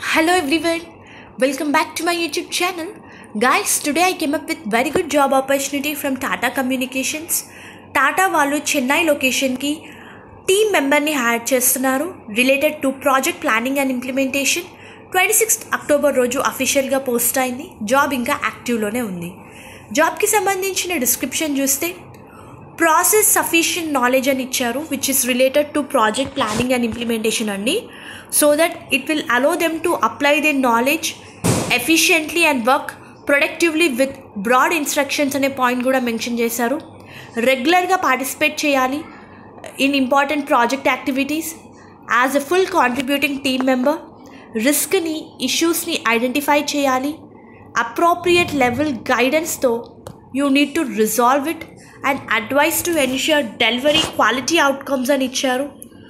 Hello everyone, welcome back to my YouTube channel. Guys, today I came up with very good job opportunity from Tata Communications. Tata వాళ్ళు చెన్నై లొకేషన్కి team మెంబర్ని hire చేస్తున్నారు related to project planning and implementation twenty sixth October రోజు అఫీషియల్గా post అయింది job ఇంకా యాక్టివ్లోనే ఉంది జాబ్కి సంబంధించిన డిస్క్రిప్షన్ చూస్తే ప్రాసెస్ సఫిషియంట్ నాలెడ్జ్ అని ఇచ్చారు which is related to project planning and implementation అండి so that it will allow them to apply the knowledge efficiently and work productively with broad instructions అనే పాయింట్ కూడా మెన్షన్ చేశారు రెగ్యులర్గా participate చేయాలి in important project activities as a full contributing team member రిస్క్ని ఇష్యూస్ని identify చేయాలి appropriate level గైడెన్స్తో you need to resolve it and advise to ensure delivery quality outcomes అని ఇచ్చారు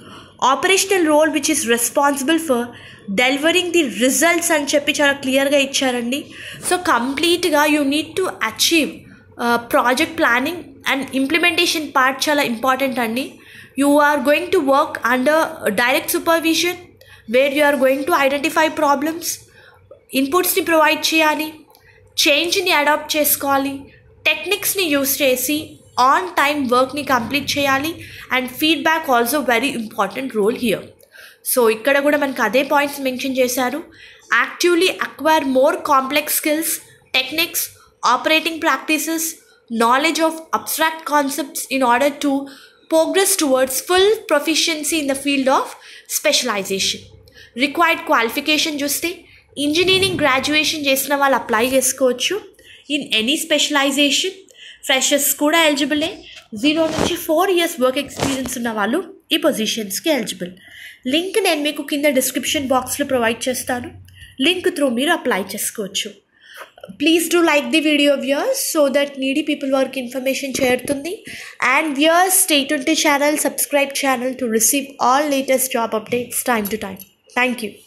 operational role which is responsible for delivering the results అని చెప్పి చాలా క్లియర్గా ఇచ్చారండి సో కంప్లీట్గా you need to achieve project planning and implementation part చాలా important అండి you are going to work under direct supervision where you are going to identify problems ఇన్పుట్స్ని provide చేయాలి చేంజ్ని అడాప్ట్ చేసుకోవాలి టెక్నిక్స్ని యూస్ చేసి ఆన్ టైం వర్క్ని కంప్లీట్ చేయాలి and feedback also very important role here so ఇక్కడ కూడా మనకు అదే పాయింట్స్ మెన్షన్ చేశారు actively acquire more complex skills techniques operating practices knowledge of abstract concepts in order to progress towards full proficiency in the field of specialization required qualification చూస్తే engineering graduation చేసిన వాళ్ళు apply చేసుకోవచ్చు in any specialization freshers కూడా ఎలిజిబులే zero నుంచి four years work experience ఉన్న వాళ్ళు ఈ పొజిషన్స్కి ఎలిజిబుల్ లింక్ నేను మీకు కింద డిస్క్రిప్షన్ బాక్స్లో ప్రొవైడ్ చేస్తాను లింక్ త్రూ మీరు అప్లై చేసుకోవచ్చు please to like the video viewers so that needy people work information చేరుతుంది అండ్ వ్యూయర్స్ స్టేట్ ఉంటే channel subscribe channel to receive all latest job updates time to time thank you